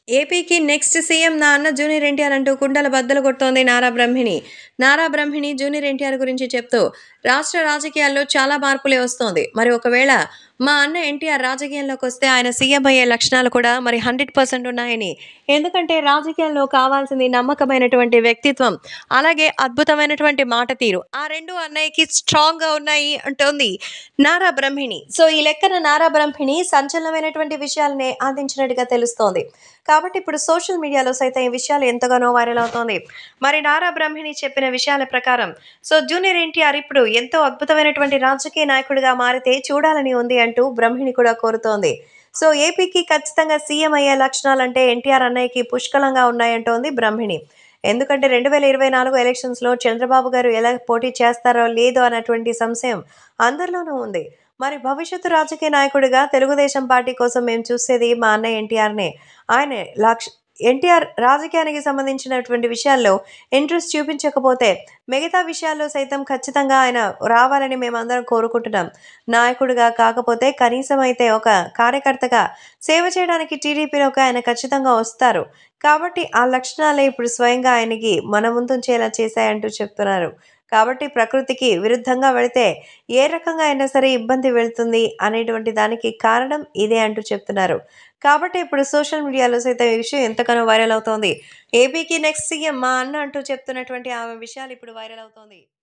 ఏపీకి next CM నా అన్న జూనియర్ ఎన్టీఆర్ అంటూ కుండల బద్దలు కొడుతోంది నారా బ్రహ్మిణి నారా బ్రహ్మిణి జూనియర్ ఎన్టీఆర్ గురించి చెప్తూ రాష్ట్ర రాజకీయాల్లో చాలా మార్పులే వస్తోంది మరి ఒకవేళ మా అన్న ఎన్టీఆర్ రాజకీయాల్లోకి వస్తే ఆయన సీఎం అయ్యే లక్షణాలు కూడా మరి హండ్రెడ్ పర్సెంట్ ఉన్నాయని ఎందుకంటే రాజకీయాల్లో కావాల్సింది నమ్మకమైనటువంటి వ్యక్తిత్వం అలాగే అద్భుతమైనటువంటి మాట తీరు ఆ రెండు అన్నయ్యకి స్ట్రాంగ్ గా ఉన్నాయి అంటోంది నారా బ్రహ్మిణి సో ఈ లెక్కన నారా బ్రహ్మిణి సంచలనమైనటువంటి విషయాలనే అందించినట్టుగా తెలుస్తోంది కాబట్టి ఇప్పుడు సోషల్ మీడియాలో సైతం ఈ విషయాలు ఎంతగానో వైరల్ అవుతోంది మరి నారా బ్రహ్మిణి చెప్పిన విషయాల ప్రకారం సో జూనియర్ ఎన్టీఆర్ ఇప్పుడు ఎంతో అద్భుతమైనటువంటి రాజకీయ నాయకుడిగా మారితే చూడాలని ఉంది అంటూ బ్రహ్మిణి కూడా కోరుతోంది సో ఏపీకి ఖచ్చితంగా సీఎం అయ్యే లక్షణాలంటే ఎన్టీఆర్ అన్నయ్యకి పుష్కలంగా ఉన్నాయంటోంది బ్రహ్మిణి ఎందుకంటే రెండు వేల ఇరవై నాలుగు ఎలక్షన్స్లో చంద్రబాబు గారు ఎలా పోటీ చేస్తారో లేదో అన్నటువంటి సంశయం అందరిలోనూ ఉంది మరి భవిష్యత్తు రాజకీయ నాయకుడిగా తెలుగుదేశం పార్టీ కోసం మేము చూసేది మా అన్నయ్య ఎన్టీఆర్నే ఆయన లక్ష ఎన్టీఆర్ రాజకీయానికి సంబంధించినటువంటి విషయాల్లో ఇంట్రెస్ట్ చూపించకపోతే మిగతా విషయాల్లో సైతం ఖచ్చితంగా ఆయన రావాలని మేమందరం కోరుకుంటున్నాం నాయకుడిగా కాకపోతే కనీసం అయితే ఒక కార్యకర్తగా సేవ చేయడానికి టీడీపీలోకి ఆయన ఖచ్చితంగా వస్తారు కాబట్టి ఆ లక్షణాలే ఇప్పుడు స్వయంగా ఆయనకి మన ముందుంచేలా చేశాయంటూ చెప్తున్నారు కాబట్టి ప్రకృతికి విరుద్ధంగా వెళితే ఏ రకంగా అయినా సరే ఇబ్బంది వెళ్తుంది అనేటువంటి దానికి కారణం ఇదే అంటూ చెప్తున్నారు కాబట్టి ఇప్పుడు సోషల్ మీడియాలో సైతం ఈ విషయం ఎంతగానో వైరల్ అవుతోంది ఏపీకి నెక్స్ట్ సీఎం మా అన్న అంటూ చెప్తున్నటువంటి ఆమె విషయాలు ఇప్పుడు వైరల్ అవుతోంది